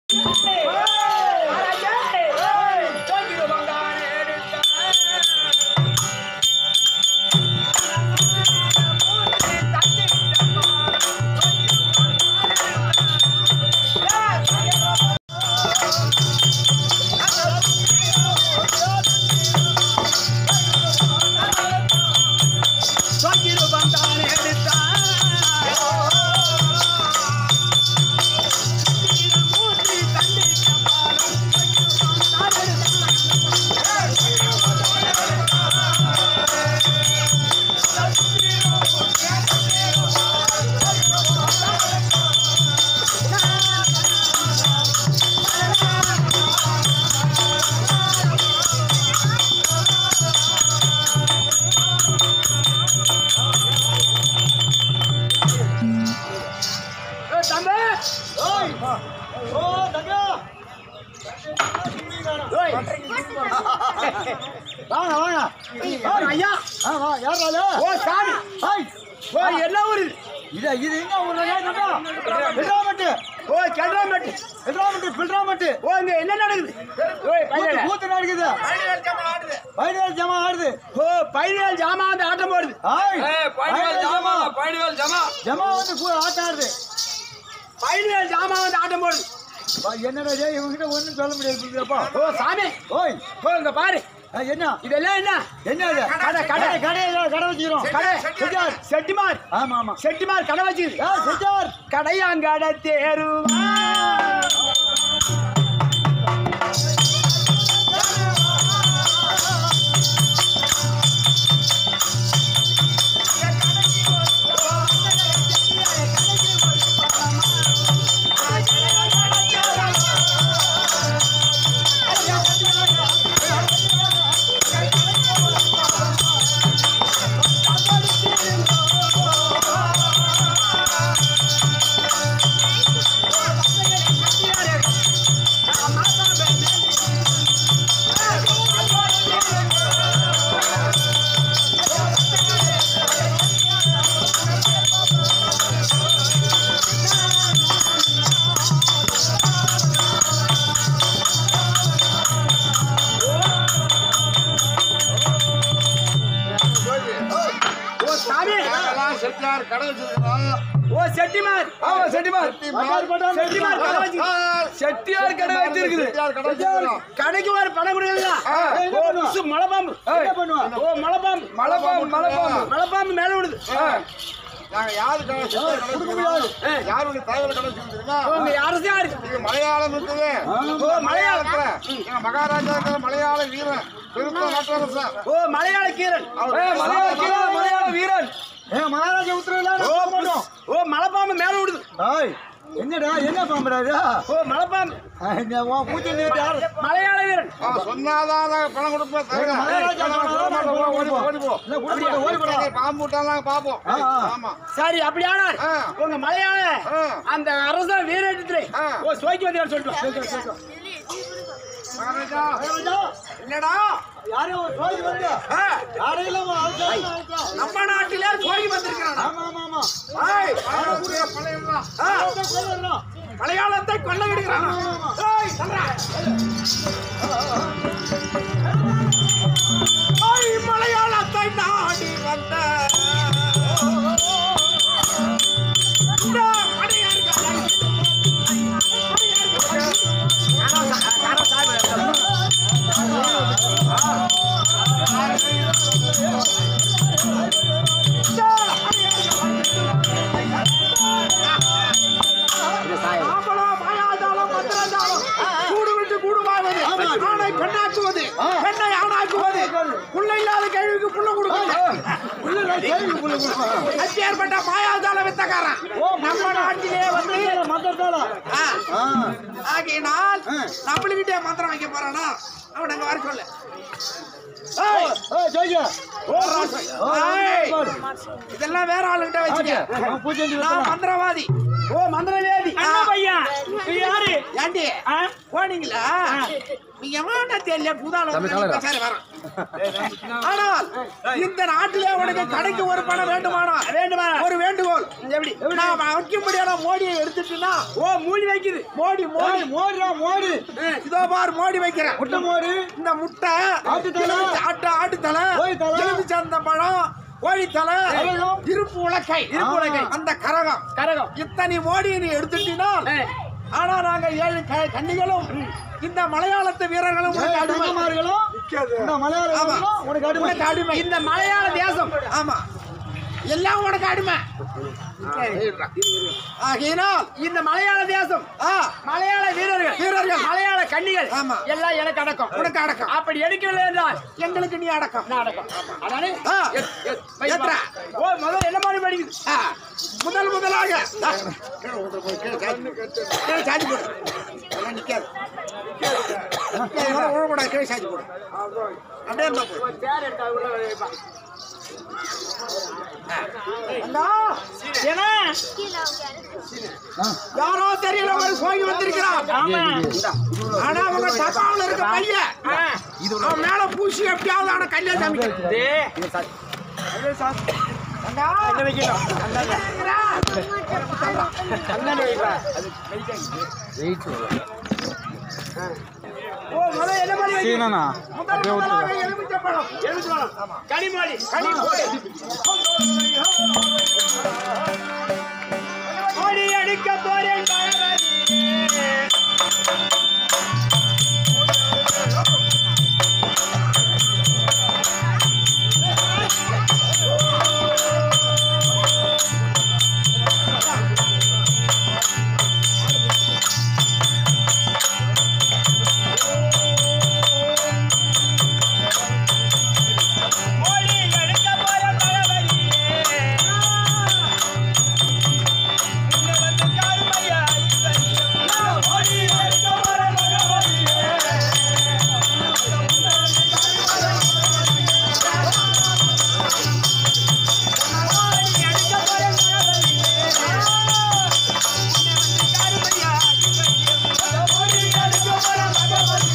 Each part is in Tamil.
வாங்க வாங்க ஐயா ஆ வா யார் ராஜா ஓ சாமி ஹாய் ஓ என்ன ஊரு இது இது எங்க ஊர்ல கேட்டா பில்ராமட்டு ஓ கெல்ராமேட்டு பில்ராமட்டு பில்ராமட்டு ஓ இங்க என்ன நடக்குது ஓய் கூத்து பையனே கூத்து நடக்குது பைனல் ஜமா ஆடுது ஓ பதினேழு ஜாமா வந்து ஆட்டம் போடுது ஹாய் பயணிகள் ஜமா பயணிகள் ஜமா ஜமா வந்து கூட ஆட்டம் ஆடுது பதினேழு ஜாமா வந்து ஆட்டம் போடுது வா, என்னடா டேய் இவங்கிட்ட ஒண்ணும் சொல்ல முடியாது ஓ சாமி ஓய் ஓ இங்க பாரு ஆ, என்ன இதெல்லாம் என்ன என்ன இது கடை, கடை. கடை கடை கடை வச்சுக்கிறோம் கடை செட்டியார் செட்டிமார் ஆமா ஆமா செட்டிமார் கடை வச்சுக்குது ஆ செட்டியார் கடையாங்கட தேருவா ஓ சாமி செட்டியார் கடை வச்சிருக்கிறோம் ஓ செட்டிமார் ஆமா செட்டிமார் செட்டிமார் கடை வச்சுக்குது செட்டியார் கடை வச்சிருக்குது செட்டியார் கடை வச்சிருக்கிறோம் கடைக்கு ஒரு பணம் கொடுக்கல ஏய், என்ன ஓ பண்ணுவா? புதுசு மலைப்பாம்பு என்ன பண்ணுவா ஓ மலைப்பாம்பு மலைப்பாம்பு மலைப்பாம்பு மலைப்பாம்பு மேல விடுது நாங்க யாரு கடை செட்டியார் கடை கொடுக்க வச்சிருக்கிறோம் யாருடைய தலைவர் கடை வச்சிருக்கீங்களா ஓ, உங்க அரசியா இருக்கு இங்க மலையாளம் இருக்குது ஓ மலையாளம் மலையாளத்துல எங்க மகாராஜா இருக்கிற மலையாள வீரன் திருத்த நாட்டரசன் ஓ மலையாள கீரன் மலையாள வீரன் மலையாள வீரன் ஏ மகாராஜா உத்தரவு ஓ புதுசு. ஓ மலைப்பாம்பு மேல விடுது ஹாய் என்னடா என்ன பாம்புடா இது ஓ மலைப்பாம்பு ஆ, இந்த உன் பூச்சி நிறுத்தி யாரு மலையாள வீரன் அவன் சொன்னாதான் நாங்க பணம் கொடுப்போம் தவிர மலையாள பணம் கொடுக்க மாட்டோம். ஓடி போ, ஓடி போ. இல்ல கூட மாட்டேன் ஓடி போடா நீ பாம்பு விட்டாலும் நாங்க பாப்போம் ஆ, ஆ. ஆமா சரி அப்படியானால் ஆ. உங்க மலையாள ஆ. அந்த அரசன் வீரேட்டத்திலே ஆ. ஓ சோக்கி வந்தார் சொல்லிட்டு மகாராஜா மகாராஜா என்னடா யாரையும் ஒரு சோழி வந்து ஆ, யாரையும் இல்லாம அவசரம் அவசரம். நம்ம நாட்டிலே சோக்கி வந்திருக்கிறான் ஆமா ஆமா ஆமா ஏய், பழைய பழையலாம் ஆ, அவசரம் கொல்லணும். மலையாளத்தை கொள்ள விடுகிறான் ஏய், சொல்றா. ஐ, மலையாளத்தை நாடி வந்த இந்த அடியார்கள் ஆம்பளம், மாயாஜாலம், மந்திரஜாலம், கூடு விட்டு கூடுமாவது, ஆணை பெண்ணாக்குவது, பெண்ணை ஆணாக்குவது, புள்ள இல்லாத கேள்விக்கு புள்ள கொடுக்குது. உள்ள நான் கேள்வி புள்ள கொடுப்பேன். அப்பேற்பட்ட மாயாஜால வித்தக்காரன் நம்ம நாட்டிலே வந்து மந்திரத்தால. ஆ, ஆ. ஆகையினால் நம்மளுக்கிட்டே மந்திரம் வைக்க போறானா அவன் அங்க வர சொல்லு ஏய், ஏய், ஜெயிக்க. ஓ, ராசா. ஏய், இதெல்லாம் வேற ஆளுகிட்ட வச்சுக்க அவன் பூச்சி வந்து நான் விட்டுறான். மந்திரவாதி ஓ மந்திரவேதி ஆ, என்ன பையன் இது யாரு ஏண்டி ஆ? போனீங்களா எவனா தெரியல புதான சரி வரேன் ஆனால் இந்த நாட்டிலே உனக்கு கடைக்கு ஒரு பணம் வேண்டுமானா வேண்டுமா ஒரு வேண்டுகோள் எப்படி நான் வைக்கும்படியான மோடியை எடுத்துட்டுனா ஓ மூடி வைக்குது மோடி மோடி மோடிடா மோடி இதோ பார் மோடி வைக்கிறேன் முட்டை மோடி இந்த முட்டை ஆட்டுத்தலை. எலுமிச்சை- ஆட்டு ஆட்டுத்தலை கோழித்தலை. எலுமிச்சந்த பழம் கோழித்தலை கரகம். இருப்பு உலக்கை இருப்பு உலக்கை. அந்த கரகம் கரகம் இத்தனை மோடி நீ எடுத்துட்டீனா ஏ. ஆனா நாங்க ஏழு க- கன்னிகளும் இந்த மலையாளத்து வீரர்களும் உனக்கு அடிமை. தங்கமார்களும் இந்த மலையாளர்களும் ஆமா. உனக்கு அடிமை உனக்கு அடிமை இந்த மலையாள தேசம் ஆமா எல்லாம் உனக்கு அடிமை ஆகையினால் இந்த மலையாள தேசம் ஆ, மலையாள வீரர்கள் வீரர்கள். மலையாள கன்னிகள் ஆமா. எல்லாம் எனக்கு அடக்கம் உனக்கு அடக்கம் அப்படி எடுக்கவில்லை என்றால் எங்களுக்கு நீ அடக்கம் நான் அடக்கம் அதானே ஆ. எத்- எத்- வை- ஏத்துறா. ஓ முதல்ல என்ன மாதிரி படிக்குது ஆ, முதல் முதலாக ஆ, கீழே ஊத்துற போய், கீழே சாய்ச்சி. கீழே சாய்ச்சி போடு அதெல்லாம் நிக்காது நிக்காது, முதல்ல விழக்கூடாது, கீழே சாய்ச்சி போடு அப்படியே இருந்தா போதும். சேர் எடுத்தா உள்ள வைப்பா. அண்ணா, ஏன்னா யாரோ தெரியல ஒரு சோகி வந்திருக்கிறான் ஆமா ஆனா அவங்க டப்பாவுல இருக்க பையன் ஆ. அவன் மேல பூசி எப்படியாவது ஆன கல்யாணம் காமிக்கணும் டேய், அண்ணா, என்ன வைக்கணும் இருக்கிறான். அந்தாண்ட வைப்பா அது ஓ முதல்ல என்ன மாதிரி வைக்கணும் முதல் முதலாக எலுமிச்சம்பழம். எலுமிச்சம்பழம். கனிமொழி கனிமொழி. ஓடி அடிக்க போறேன் பகவதி. ஓடி அடிக்க போறேன் பகவதி. இங்க வந்து கருமையா இசையும். ஓடி அடிக்க போறேன் பகவதி. ஓடி அடிக்க போறேன் பகவதி. இங்க வந்து கருமையா இசையும். ஓடி அடிக்க போறேன் பகவதி.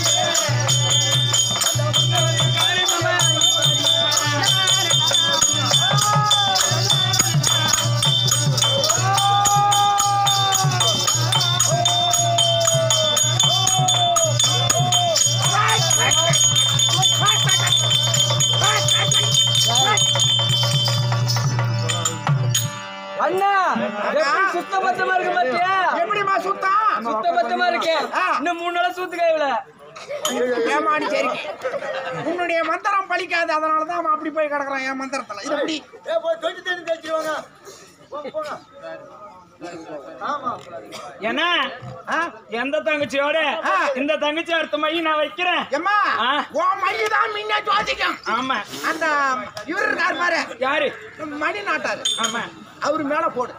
அண்ணா எப்படி சுத்தபத்தமா இருக்கு பாத்தியா எப்படிம்மா சுத்தம் சுத்தபத்தமா இருக்கு ஆ. இன்னும் மூணு நாளா சூத்துக்கா இவ்வளவு ஏமாடி சரி உன்னுடைய மந்திரம் பலிக்காது அதனால தான் அவன் அப்படி போய் கிடக்குறான் என் மந்திரத்துல இது எப்படி ஏ போய் தொட்டி தண்ணி தெளிச்சிருவாங்க போங்க போங்க ஆமா ஏன்னா எந்த தங்கச்சியோட ஆ. இந்த தங்கச்சி அடுத்த மைய நான் வைக்கிறேன் எம்மா ஆ. உன் மைய தான் முன்ன ஜோதிக்கும் ஆமா அந்த இவர் இருக்கார் பாரு யாரு மணி நாட்டாரு ஆமா அவரு மேல போடு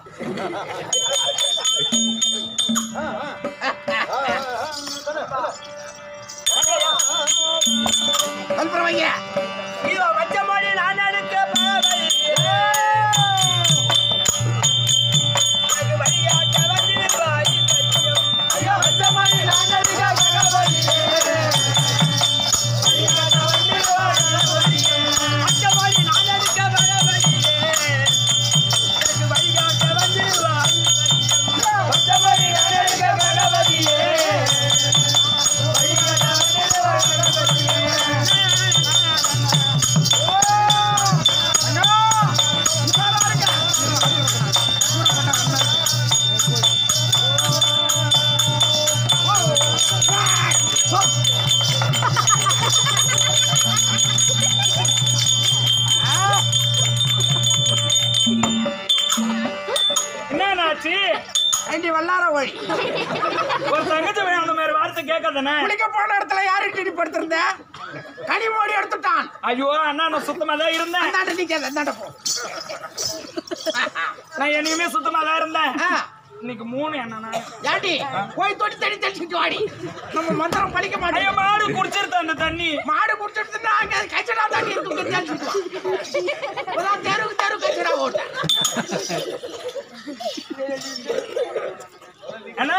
அப்புறம் வைங்க இதோ வச்ச மொழி நான் எடுக்க பாவலி. அது வழியாட்ட வந்திருப்பாய் சத்தியம். ஐயோ, வச்ச மொழி நான் எடுக்க பகவதி. வழியாட்ட வந்திருப்பாய் பகவதியே. வச்ச மொழி நான் எடுக்க பகவதியே. எனக்கு வழிகாட்ட வந்திருப்பாய் சத்தியம். வச்ச மொழி நான் எடுக்க பகவதியே. வழிகாட்ட வந்திருப்பாய் பகவதியே. என்னாச்சு ஏண்டி வல்லார வழி ஒரு தங்கச்சி பையன் அந்த மாதிரி வார்த்தை கேட்காதானே குளிக்க போன இடத்துல யாரு டிடி படுத்திருந்த கனிமோடி எடுத்துட்டான் ஐயோ அண்ணா நான் சுத்தமா தான் இருந்தேன் அந்தாண்ட நிக்காத அந்தாண்ட போ நான் என்னையுமே சுத்தமா தான் இருந்தேன் ஆ, இன்னைக்கு மூணு என்ன ஏண்டி போய் தொட்டி தண்ணி தெளிச்சுட்டு வாடி நம்ம மந்திரம் பழிக்க ஐயோ மாட்டேன் மாடு குடிச்சிருத்த அந்த தண்ணி மாடு குடிச்சிட்டு அங்க கச்சடா தண்ணி இருக்கு தெளிச்சுட்டு வா இப்பதான் தெருவுக்கு தெரு கச்சடா ஓட்ட என்ன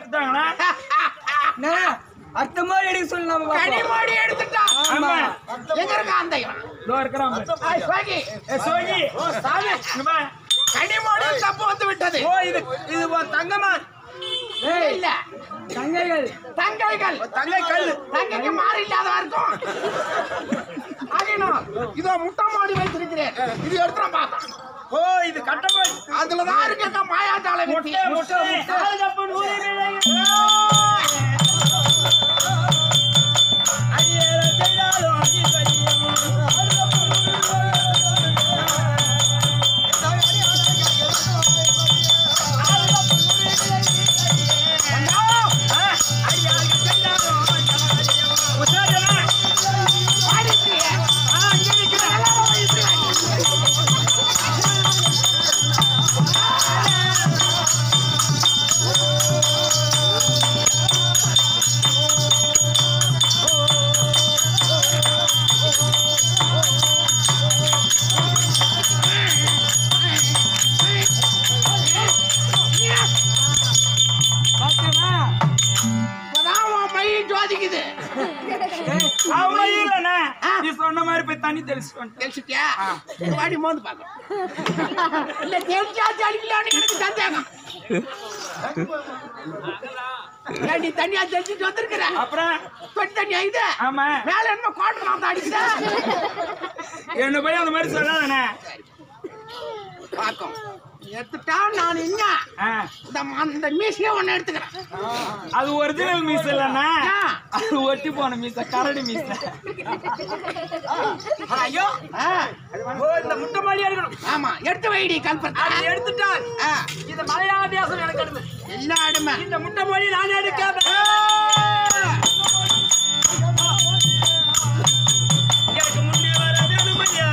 எடுத்துட்டாங்களா அண்ணா, அடுத்த மாதிரி எடுக்க சொல்லு நம்ம பாப்போம். கனிமொழி எடுத்துட்டான் ஆமா. எங்க இருக்கா அந்த இவன் இதோ இருக்கிறான் பாரு. ஆய், சுவாகி. ஏ, சோகி ஓ சாமி இங்க வா. கனிமொழி தப்பு வந்து விட்டது ஓ இது இது உன் தங்கமா ஏய், இல்ல தங்கைகள் தங்கைகள் தங்கை கல் தங்கைக்கு மாறு இல்லாதவா இருக்கும் ஆகினோம் இதோ முட்டை மாடி வைத்திருக்கிறேன் இது எடுத்துட பார்த்தோம் ஓ இது கட்டப்பா அதுலதான் இருக்க மாயாட்டாளை வெட்டி முட்டை முட்டை முட்டை அதுக்கப்புறம் நூறு விளையும். அடியேற செய்தாலும் அடி பாத்தியமா இப்பதான் உன் மை ஜோதிக்குது அவன் இல்லண்ணே நீ சொன்ன மாதிரி போய் தண்ணி தெளிச்சு வந்துட்டேன் தெளிச்சிட்டியா வாடி மோந்து பார்க்கணும் இல்ல தெளிச்சா தெளிக்கலான்னு எனக்கு சந்தேகம் ஏன் நீ தண்ணியா தெளிச்சிட்டு வந்திருக்கிற அப்புறம் தொட்டி தண்ணி இது ஆமா மேல என்ன கோட்டை நான் அடிக்குதா என்ன போய் அந்த மாதிரி சொல்லாதண்ணே பாக்கும் எடுத்துட்டா நான் இங்க ஆ, இந்த அந்த மீசையை ஒண்ணு எடுத்துக்கிறேன் அது ஒரிஜினல் மீஸ் இல்லண்ணா ஆ. அது ஒட்டி போன மீச கரடி மீச ஐயோ ஆ, ஓ இந்த முட்டை மாதிரி எடுக்கணும் ஆமா எடுத்து வைடி கல்பத்தா அது எடுத்துட்டான் ஆ, இந்த மலையாள தேசம் எனக்கு அடுமை எல்லா அடுமை இந்த முட்டை மொழி நான் எடுக்காத எனக்கு முன்னே வர வேணுமையா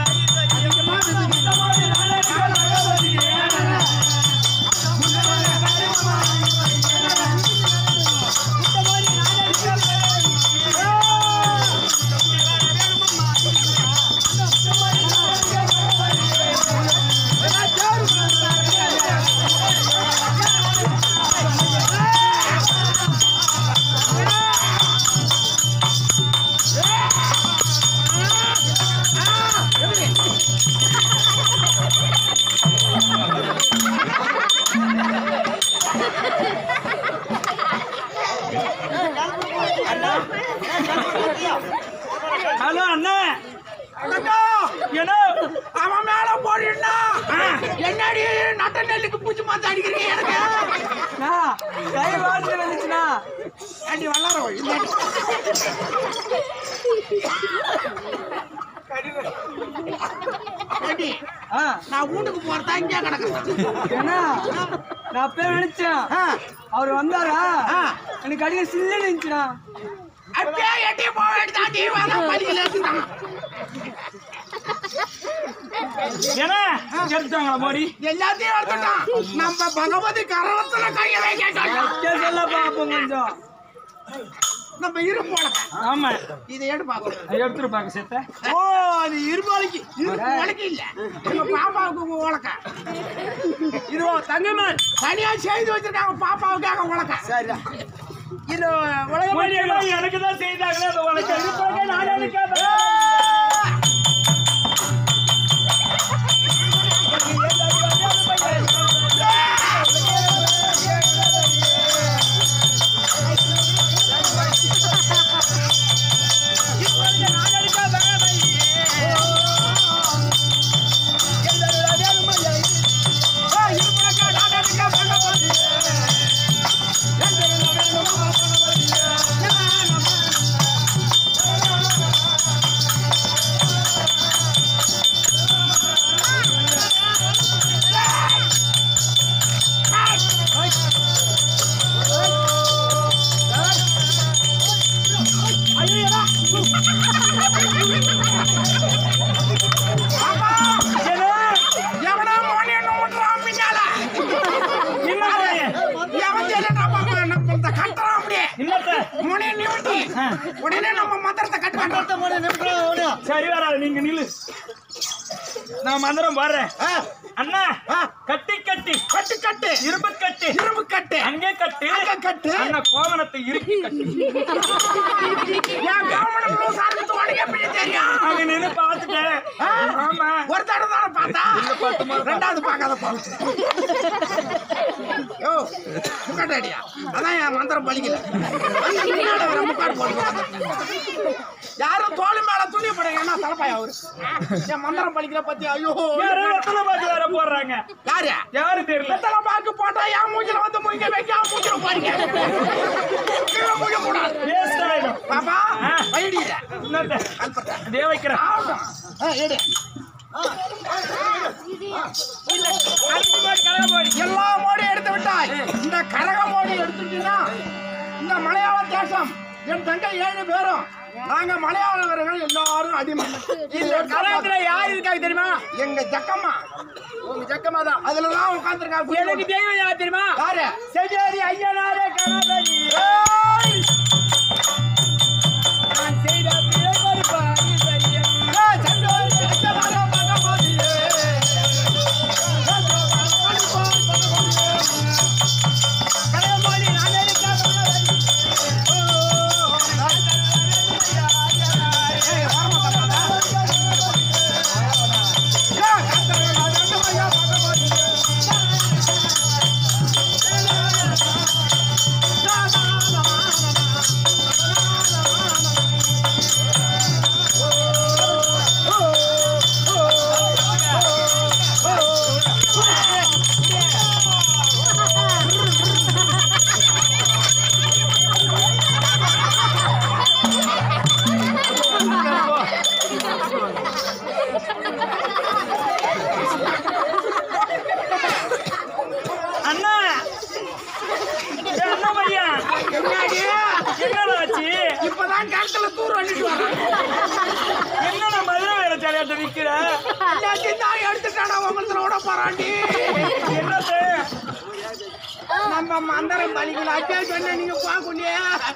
ஹலோ அண்ணா என்ன அவன் மேல போடுனா என்னடி நட்ட நெல்லுக்கு பூச்சி மாத்த அடிக்கிறீங்க எனக்கு அண்ணா, கை வாழ்த்து வந்துச்சுண்ணா அடி வளரும் இல்லாட்டி அடி ஆ, நான் வீட்டுக்கு போறதா இங்கே கிடக்குறேன் ஏன்னா நான் அப்பவே நினைச்சேன் அவர் வந்தாரா எனக்கு அடிக்க சில்லுன்னு இருந்துச்சுண்ணா அப்படியே எட்டி போக எடுத்தாண்டி வர பள்ளியில இருந்தான் என்ன எடுத்தாங்களா மோடி எல்லாத்தையும் எடுத்துட்டான் நம்ம பகவதி கரவத்துல கைய வைக்க வைக்க சொல்ல பாப்போம் கொஞ்சம் நம்ம இரும்பு உலக ஆமா இதை எடு பாக்கணும் எடுத்துருப்பாங்க சேத்த ஓ அது இருபாலிக்கு இரும்பு உலக இல்ல எங்க பாப்பாவுக்கு உலக இது தங்கமன் தனியா செய்து வச்சிருக்காங்க பாப்பாவுக்காக உலக சரி இது உலக மோடி எனக்கு தான் செய்தாங்களே அந்த உனக்கு இருப்பாங்க நான் எடுக்காத எவனா மோனி நோட்டுறான் பின்னால என்ன மோடி? எவன் தெரியல நம்ம நம்ம இந்த கட்டுறான் அப்படியே என்னத்த மோனி நிமிட்டி உடனே நம்ம மந்திரத்தை கட்டு மந்திரத்தை மோனி நிமிட்டுறோம் சரி வராது நீங்க நில்லு நான் மந்திரம் போடுறேன் ஆ, அண்ணா ஆ. கட்டி கட்டி கட்டு கட்டு இரும்பு கட்டி இரும்பு கட்டு அங்கே கட்டு அங்க கட்டு. அண்ணா கோவணத்தை இறுக்கி கட்டி என் கவர்மெண்ட் ப்ளூ சாருக்கு உனக்கு எப்படி தெரியும் அங்க நின்னு பார்த்துட்டேன் ஆ? ஆமா ஒரு தடவை தானே பார்த்தா ரெண்டாவது பார்க்காத பாவச்சு யோ முக்காட்டாடியா அதான் என் மந்திரம் பலிக்கல வந்து பின்னாடி வர முக்காடு போட்டு உட்கார்ந்து. யாரும் தோல் மேல துணி போடுங்க என்ன தலைப்பாயா அவரு என் மந்திரம் பலிக்கல பத்தி ஐயோ யாரோ வெத்தலை பாக்கு வேற போடுறாங்க யாரு யாரு தெரியல வெத்தலை பாக்கு போட்டா என் மூஞ்சில வந்து மூங்க வைக்க என் மூஞ்சில போறீங்க கீழே மூங்க கூடாது வேஸ்ட் ஆயிடும் பாப்பா ஆ. வைடியில என்னத்த? இதே வைக்கிறேன் ஆகட்டும் ஆ, எடு அரிசி மாடு கலவை போடு. எல்லா மோடியும் எடுத்து விட்டாய் இந்த கரக மோடி எடுத்துட்டீங்கன்னா இந்த மலையாள தேசம் என் தங்கை ஏழு பேரும் நாங்க மலையாளவர்கள் எல்லாரும் அடிமை இந்த கலகத்துல யார் இருக்காங்க தெரியுமா எங்க ஜக்கம்மா உங்க ஜக்கமா தான் அதுலதான் உட்காந்துருக்காங்க எனக்கு தெய்வம் யார் தெரியுமா யாரு செஞ்சேரி ஐயனாரே கணபதி ஏய்! நான் செய்த பிழை மறுப்பாய் சரியம். ஏய், சண்டோரி, அச்சமான பகவதியே. சண்டோரி, மணிப்பால் பகவதியே. கலைமொழி நான் இருக்க மகன். ஏய், வரமாட்டாங்களா? ஏய், கர்த்தரே, அச்சமையா பகவதியே. அண்ணா ஏய், அண்ணா பையன் என்னடி? என்னடா ஆச்சு இப்பதான் கருத்துல தூர் பண்ணிட்டு வரேன் என்னடா மதுரை வேற தலையாட்ட நிக்கிற எல்லாத்தையும் தான் எடுத்துட்டாடா உங்களை விட போறாண்டி என்னது நம்ம மந்திரம் பலிக்கல அச்சா சொன்ன நீங்க பாக்கலையே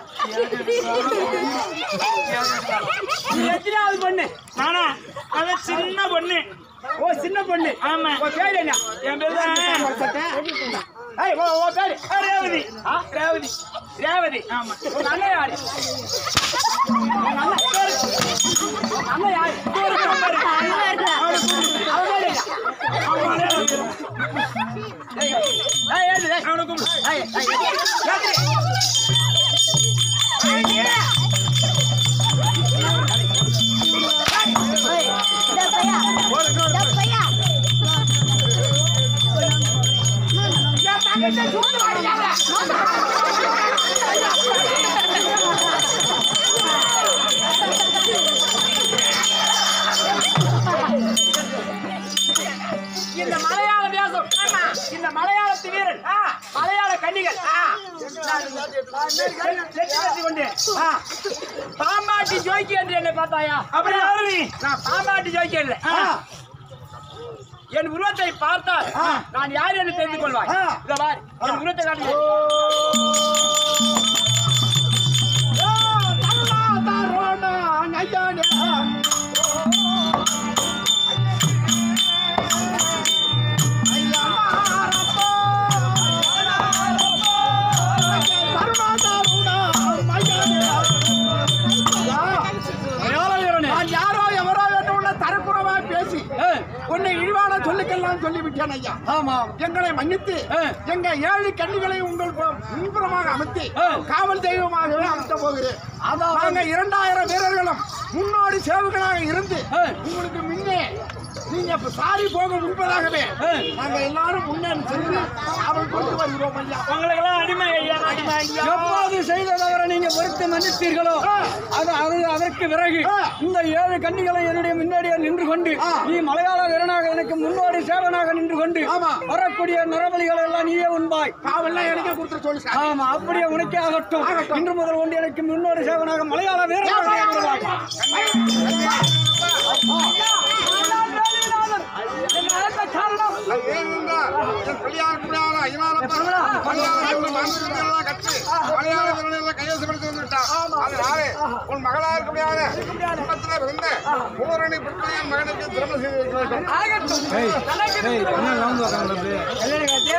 எத்தனாவது பொண்ணு நானா அவன் சின்ன பொண்ணு ஓ சின்ன பொண்ணு ஆமா ஓ பேர் என்ன என் பேரு தான் ஏய் ஓ ஓ பேரு ஆ, ரேவதி ஆ, ரேவதி ரேவதி ஆமா உங்க அண்ணன் யாரு உங்க அண்ணன் பேரு? அண்ணன் யாரு பேரு பாரு. அவரு கூப்பிடு. அவன் பேரு என்ன? அவன் அண்ணன் யாரு? ஏய், ஏய், ஏய், ஏய், அவனை கூப்பிடு. ஏய், ஏய், ஏய். இந்த மலையாள தேசம் இந்த மலையாளத்து வீரன் மலையாள கன்னிகள் லட்சுமி கொண்டு பாம்பாட்டி ஜோய்க்கு என்று என்னை பார்த்தாயா அப்படி யாரு நீ நான் பாம்பாட்டி ஜோய்க்கு இல்லை என் உருவத்தை பார்த்தால் நான் யார் என்று தெரிந்து கொள்வாய் ஆ. இதோ பார் என் உருவத்தை காட்டு நான் யாரோ எவரோ என்று உன்னை தரக்குறவா பேசி உன்னை இழிவான சொல்லுக்கெல்லாம் சொல்லிவிட்டேன் ஐயா ஆமாம் எங்களை மன்னித்து எங்க ஏழு கண்ணிகளை உங்கள் பு- பின்புறமாக அமைத்து காவல் தெய்வமாகவே அமைத்த போகிறேன் நாங்க இரண்டாயிரம் வீரர்களும் முன்னோடி சேவகனாக இருந்து உங்களுக்கு முன்னே நீங்க இப்ப சாரி போக முன்பதாகவே நாங்க எல்லாரும் முன்னே சென்று காவல் கொண்டு வருகிறோம் ஐயா உங்களுக்கெல்லாம் அடிமை ஐயா அடிமை ஐயா எப்போது செய்த தவறை நீங்க பொறுத்து மன்னித்தீர்களோ அது அது அதற்கு பிறகு இந்த ஏழு கன்னிகளை என்னுடைய முன்னாடியே நின்று கொண்டு நீ மலையாள வீரனாக எனக்கு முன்னோடி சேவனாக நின்று கொண்டு ஆமா. வரக்கூடிய நரபலிகளை எல்லாம் நீயே உண்பாய் காவல்லாம் எனக்கே கொடுத்து சொல்லு சார் ஆமா அப்படியே உனக்கே ஆகட்டும் இன்று முதல் கொண்டு எனக்கு முன்னோடி சேவனாக மலையாள வீரனாக ஏற்றுக்கொள்ளலாம். என்ன அழைத்த காரணம் ஏனென்றால் என் பிள்ளையார் பிள்ளையார் ஐயனாரப்பன் மலையாள வீரர்கள் மந்திரங்களெல்லாம் கற்று மலையாள வீரர்கள் கைவசப்படுத்தி வந்துவிட்டான் அதனாலே உன் மகளா இருக்க முடியாத குடும்பத்துல பிறந்த பூரணி பிள்ளையின் மகனுக்கு திருமணம் செய்து வைக்க வேண்டும் ஆகட்டும் கல்யாணம் காட்சியா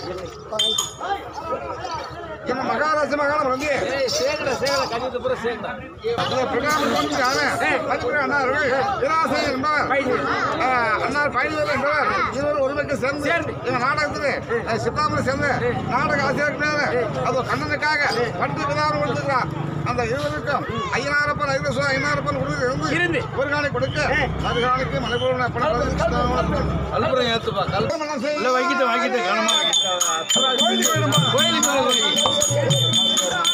இந்த மகாராஜ மகாலம் வந்து சேகர சேகர கடிதத்தை பூரா சேர்ந்தா இந்த பிரகாரம் தோன்றியான மதிப்புரை அண்ணார்கள் விராசை என்பவர் ஆஹ், அண்ணார் பயணிகள் என்பவர் இருவர் ஒருவருக்கு சேர்ந்து இந்த நாடகத்தில் அஹ், சித்தாமரை சேர்ந்த நாடக ஆசிரியர் அது கண்ணனுக்காக பட்டு விதாரம் கொடுத்துக்கிறார் அந்த இருவருக்கும் ஐயனாரப்பன் ஐதேஸ்வரர் ஐயனாரப்பன் உறுதி இருந்து. இருந்து ஒரு காலை கொடுக்க அது காலைக்கு மலைபூர்ண பணம் கல்புரம் ஏத்துப்பா கல்புரம் இல்ல வைக்கிட்டு வாங்கிட்டு கனமா கோயிலுக்கு வர கோயில்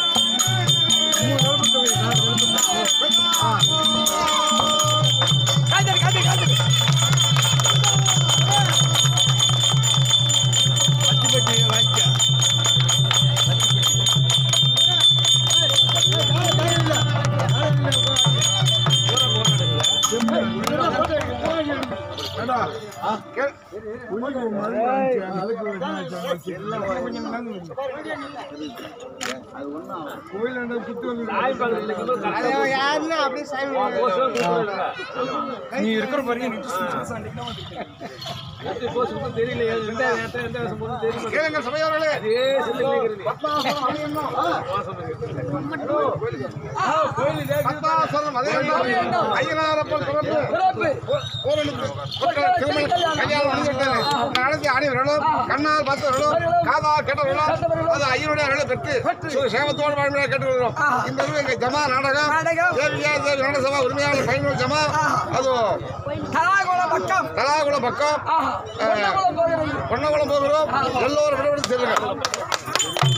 காய்ச்சல் காய்ச்சல் காய்ச்சல் நீ இருக்கிற பாருங்க தெரியல எந்த எந்த எந்த வருஷம் போதும் தெரியும் கேளுங்கள் சபையோர்களே அதே சிந்தனை பத்மாசனம் அதிகம் கோயில் பத்மாசனம் அதிகம் ஐயனாரப்பன் பிறப்பு சிறப்பு ஊரனுக்கு மக்கள் திருமணம் கல்யாணம் முடிஞ்சுவிட்டது நடத்தி ஆடியவர்களும் கண்ணால் பார்த்தவர்களும் காதால் கேட்டவர்களும் அது ஐயனுடைய அருளை பெற்று சு- சேமத்தோடு வாழ்மையாக கேட்டுக்கொள்கிறோம் இந்த இது எங்க ஜமா நாடகம் நாடகம். தேவியா தேவி நாடசபா உரிமையாளர் பயனுள்ள ஜமா அது கலாகுல பக்கம் கலாகுல பக்கம் ஆஹா பொன்னகுலம் போகிறது பொன்னகுளம் போகிறோம் எல்லோரும் விடுபட்டு செல்லுங்கள்